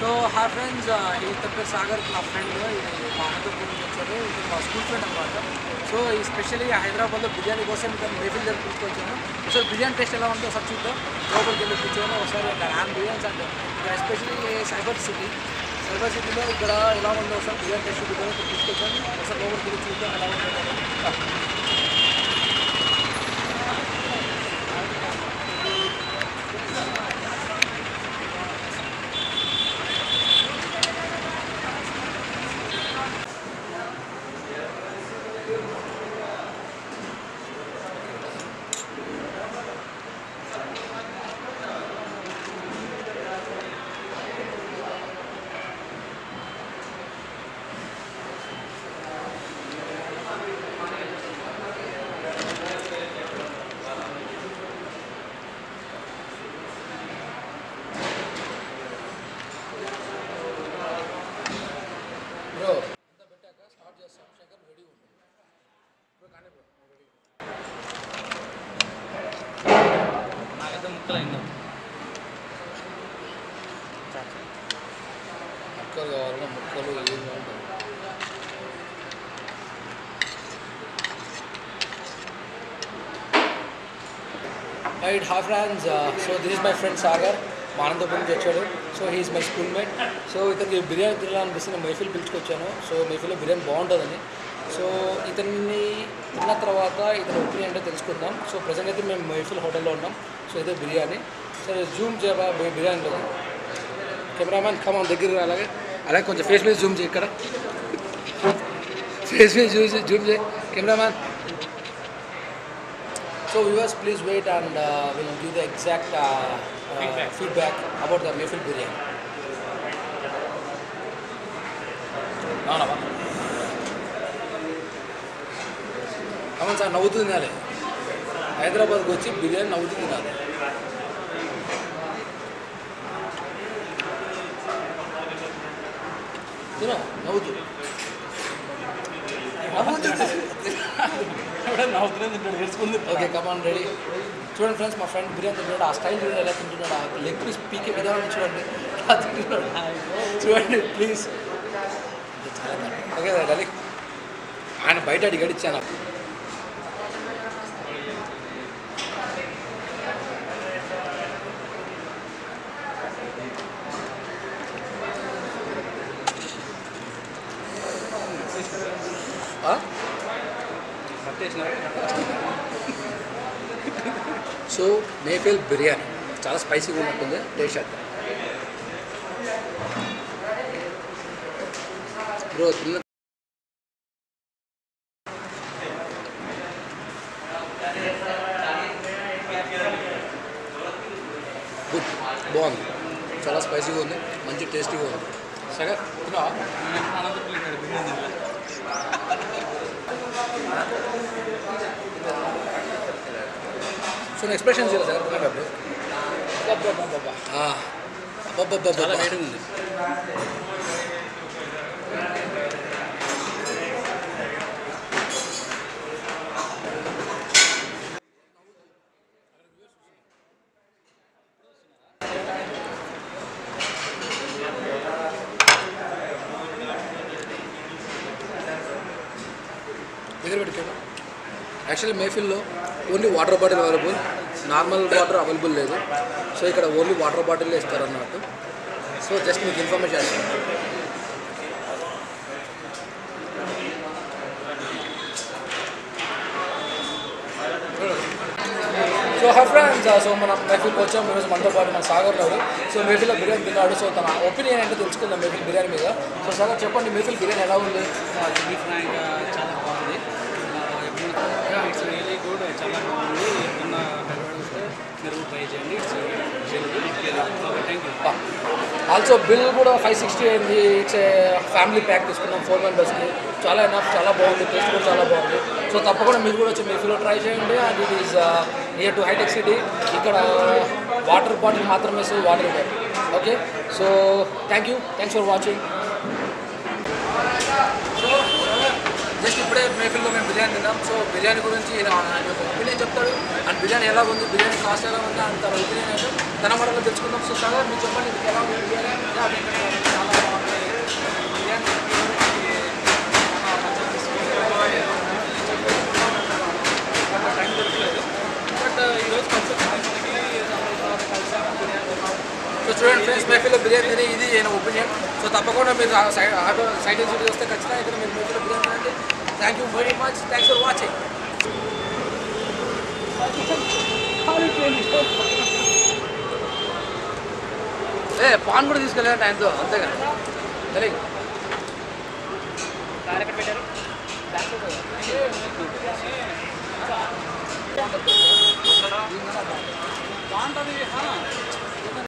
So hi friends ఇతని పేరు సాగర్ నా ఫ్రెండ్ ఇది మా అనంతపురం నుంచి వచ్చారు ఇది మా స్కూల్ ఫ్రెండ్ అనమాట సో ఈ స్పెషల్లీ హైదరాబాద్లో బిర్యానీ కోసం ఇతను మేఫిల్ దగ్గర తీసుకొచ్చాను ఒకసారి బిర్యానీ టేస్ట్ ఎలా ఉందో ఒకసారి చూద్దాం లోపలికి వెళ్ళి కూర్చొని ఒకసారి ఇక్కడ హ్యామ్ బిర్యానీస్ అంటే ఇక్కడ ఎస్పెషల్లీ సైబర్ సిటీ సైబర్ సిటీలో ఇక్కడ ఎలా ఉందో ఒకసారి బిర్యానీ టేస్ట్ చూద్దాం ఇక్కడ తీసుకొచ్చాను ఒకసారి లోపలికి వెళ్ళి చూద్దాం ఎలా ఉందో బ్రో అంతా పెట్టాక స్టార్ట్ చేస్తాం శంకర్ రెడీ ఉంటుంది బ్రో కానీ బ్రో రెడీ నాకైతే ముక్కలు అయిందా ముక్కలు కావాలన్నా ముక్కలు ఏం కావాలి right hi friends so this is my friend Sagar మా అనంతపురం నుంచి వచ్చాడు so he is my school mate so ఇతనికి బిర్యానీ తినాలనిపిస్తుంది మైఫిల్ పిలుచుకొచ్చాను సో మైఫిల్లో బిర్యానీ బాగుంటుందని సో ఇతన్ని తిన్న తర్వాత ఇతని ఒపీనియన్ అంటే తెలుసుకుందాం సో ప్రజెంట్ అయితే మేము మైఫిల్ హోటల్లో ఉన్నాం సో ఇదే బిర్యానీ సరే జూమ్ చేయబా బిర్యానీలో కెమెరామ్యాన్ కమాన్ దగ్గర అలాగే అలాగే కొంచెం ఫేస్ మీద జూమ్ చేయి ఇక్కడ ఫేస్ మీద జూమ్ చేయి జూమ్ చేయి cameraman so viewers please wait and will give the exact feedback about the Mehfil biryani అవునవా కమన్ సార్ నవ్వుతూ తినాలి హైదరాబాద్కి వచ్చి బిర్యానీ నవ్వుతూ తినాలి తిను నవ్వుతూ నవ్వుతూ నవ్వుతూనే తింటాడు ఏడ్చుకుంది ఓకే కమాన్ రెడీ చూడండి ఫ్రెండ్స్ మా ఫ్రెండ్ బిర్యానీ తింటున్నాడు ఆ స్టైల్ చూడండి ఎలా తింటున్నాడు ఆ లెగ్ పీస్ పీకే విధానం చూడండి ఎలా తింటున్నాడు చూడండి ప్లీజ్ ఓకే డాలి ఆయన బయట అడిగి అడిచాను సో మేఫిల్ బిర్యానీ చాలా స్పైసీగా ఉన్నట్టుంది టేస్ట్ చేద్దాం బ్రో తిన్న గుడ్ బాగుంది చాలా స్పైసీగా ఉంది మంచి టేస్టీగా ఉంది సగర్ తిన్నా అనంతపురం తింటాడు బిర్యానీ తినలే. సో ఎక్స్ప్రెషన్స్ ఇలా సగర్ తిన్నప్పుడు అబ్బబ్బబ్బబ్బా చాలా వేడిగా ఉంది దగ్గర పెట్టుకోండి యాక్చువల్లీ మేఫిల్లో only water bottle available normal water available లేదు సో ఇక్కడ ఓన్లీ వాటర్ బాటిల్ ఇస్తారు అన్నట్టు సో జస్ట్ మీకు information so hi friends so మనం మెహఫిల్కి వచ్చాం ఈరోజు మనతో పాటు మన సాగర్ గారు సో మెహఫిల్లో బిర్యానీ తిన్నాడు సో తన ఒపీనియన్ ఏంటో తెలుసుకుందాం మెహఫిల్ బిర్యానీ మీద సో సాగర్ చెప్పండి మెహఫిల్ బిర్యానీ ఎలా ఉంది టు బి ఫ్రాంక్ చాలా బాగుంది ఇట్స్ రియలీ గుడ్ చాలా బాగుంది ఎప్పుడన్నా హైదరాబాద్ వస్తే మీరు ట్రై చేయండి it's thank you also bill కూడా ఫైవ్ సిక్స్టీ అయింది ఇట్స్ ఫ్యామిలీ ప్యాక్ తీసుకున్నాం ఫోర్ మెంబర్స్కి చాలా ఎనఫ్ చాలా బాగుంది టేస్ట్ కూడా చాలా బాగుంది సో తప్పకుండా మీరు కూడా వచ్చి మీఫీలో ట్రై చేయండి and it is near to హైటెక్ సిటీ ఇక్కడ వాటర్ బాటిల్ మాత్రమే so water bottle okay so thank you thanks for watching so just ఇప్పుడే మేఫిల్లో మేము బిర్యానీ తిన్నాం సో బిర్యానీ గురించి ఇలా ఆయన ఒక ఒపీనియన్ చెప్తాడు అండ్ బిర్యానీ ఎలా ఉంది బిర్యానీ కాస్ట్ ఎలా ఉంది అండ్ తన ఒపీనియన్ ఏంటో తన మరలో తెలుసుకుందాం సో సార్ మీరు చెప్పండి మీకు ఎలా ఉంది బిర్యానీ చూడండి ఫ్రెండ్స్ మైఫిల్లో బిర్యానీ తిని ఇది నేను ఒపీనియన్ సో తప్పకుండా మీరు సైడ్ ఆటో సైడ్ నుంచి వస్తే ఖచ్చితంగా ఇక్కడ మీరు మైఫిల్లో బిర్యానీ తినండి thank you very much thanks for watching ఏ పాన్ కూడా తీసుకెళ్ళాలంటే ఆయనతో అంతేగా తెలియదు బాగుంటుంది